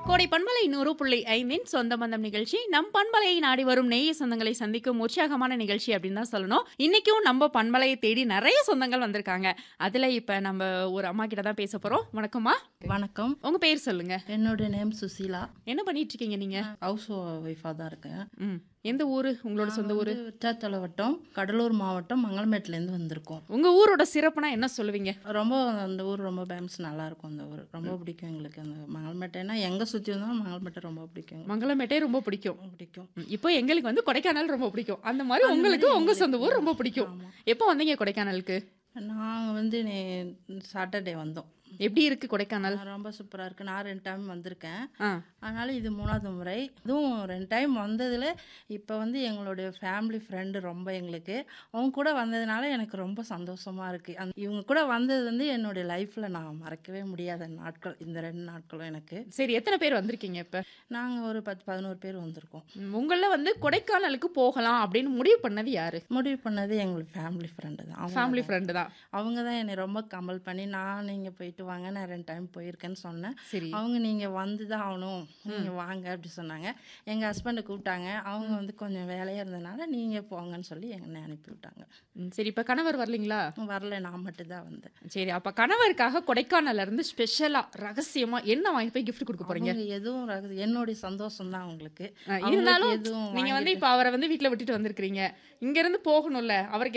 கோடை பண்பலை நூறு புள்ளி ஐந்தின் சொந்த பந்தம் நிகழ்ச்சி நம் பண்பலையை நாடி வரும் நெய்ய சொந்தங்களை சந்திக்கும் உற்சாகமான நிகழ்ச்சி அப்படின்னு தான் சொல்லணும் இன்னைக்கும் நம்ம பண்பலையை தேடி நிறைய சொந்தங்கள் வந்திருக்காங்க அதுல இப்ப நம்ம ஒரு அம்மா கிட்ட தான் பேச போறோம் வணக்கம்மா வணக்கம் உங்க பேர் சொல்லுங்க என்னோட நேம் சுசீலா என்ன பண்ணிட்டு இருக்கீங்க நீங்க ஹவுஸ் ஒய்ஃபாக தான் இருக்கேன் ம் எந்த ஊரு உங்களோட சொந்த ஊரு வந்து விருத்தாச்சலம் வட்டம் கடலூர் மாவட்டம் மங்களமேட்லேருந்து வந்திருக்கோம் உங்க ஊரோட சிறப்புனா என்ன சொல்லுவீங்க ரொம்ப அந்த ஊர் ரொம்ப ஃபேமஸ் நல்லா இருக்கும் அந்த ஊர் ரொம்ப பிடிக்கும் எங்களுக்கு அந்த மங்களமேட்டைனா எங்கே சுற்றி வந்தாலும் மங்களமேட்டை ரொம்ப பிடிக்கும் மங்களமேட்டே ரொம்ப பிடிக்கும் பிடிக்கும் ம், இப்போ எங்களுக்கு வந்து கொடைக்கானல் ரொம்ப பிடிக்கும் அந்த மாதிரி உங்களுக்கு உங்க சொந்த ஊர் ரொம்ப பிடிக்கும் ஆமாம் எப்போ வந்தீங்க கொடைக்கானலுக்கு நாங்கள் வந்து நே சாட்டர்டே வந்தோம் எப்படி இருக்கு கொடைக்கானல் ரொம்ப சூப்பராக இருக்குது நான் ரெண்டு டைம் வந்திருக்கேன் ஆ அதனால் இது மூணாவது முறை இதுவும் ரெண்டு டைம் வந்ததில் இப்போ வந்து எங்களுடைய ஃபேமிலி ஃப்ரெண்டு ரொம்ப எங்களுக்கு அவங்க கூட வந்ததுனால எனக்கு ரொம்ப சந்தோஷமாக இருக்குது அந் இவங்க கூட வந்தது வந்து என்னுடைய லைஃப்பில் நான் மறக்கவே முடியாத நாட்கள் இந்த ரெண்டு நாட்களும் எனக்கு சரி எத்தனை பேர் வந்திருக்கீங்க இப்ப நாங்கள் ஒரு பத்து பதினோரு பேர் வந்திருக்கோம் ம், உங்கள வந்து கொடைக்கானலுக்கு போகலாம் அப்படின்னு முடிவு பண்ணது யாரு முடிவு பண்ணது எங்களுக்கு ஃபேமிலி ஃப்ரெண்டு தான் அவங்க ஃபேமிலி ஃப்ரெண்டு தான் அவங்க தான் என்னை ரொம்ப கம்பல் பண்ணி நான் நீங்கள் போயிட்டு வாங்க நான் ரெண்டு டைம் போயிருக்கேன்னு சொன்னேன் சரி அவங்க நீங்கள் வந்து தான் ஆகணும் நீங்கள் வாங்க அப்படி சொன்னாங்க எங்கள் ஹஸ்பண்டை கூப்பிட்டாங்க அவங்க வந்து கொஞ்சம் வேலையாக இருந்ததுனால நீங்கள் போங்கன்னு சொல்லி என்னை அனுப்பி விட்டாங்க ம், சரி இப்ப கணவர் வரலீங்களா வரல நான் மட்டும் தான் வந்தேன் சரி அப்ப கணவருக்காக கொடைக்கானல்ல இருந்து ஸ்பெஷலா ரகசியமா என்ன வாங்கி போய் gift கொடுக்க போறீங்க அவங்க எதுவும் ரகசியம் என்னுடைய சந்தோஷம் தான் அவங்களுக்கு ஆ, இருந்தாலும் எதுவும் நீங்க வந்து இப்ப அவரை வந்து வீட்ல விட்டுட்டு வந்திருக்கீங்க இங்க இருந்து போகணும்ல அவருக்கு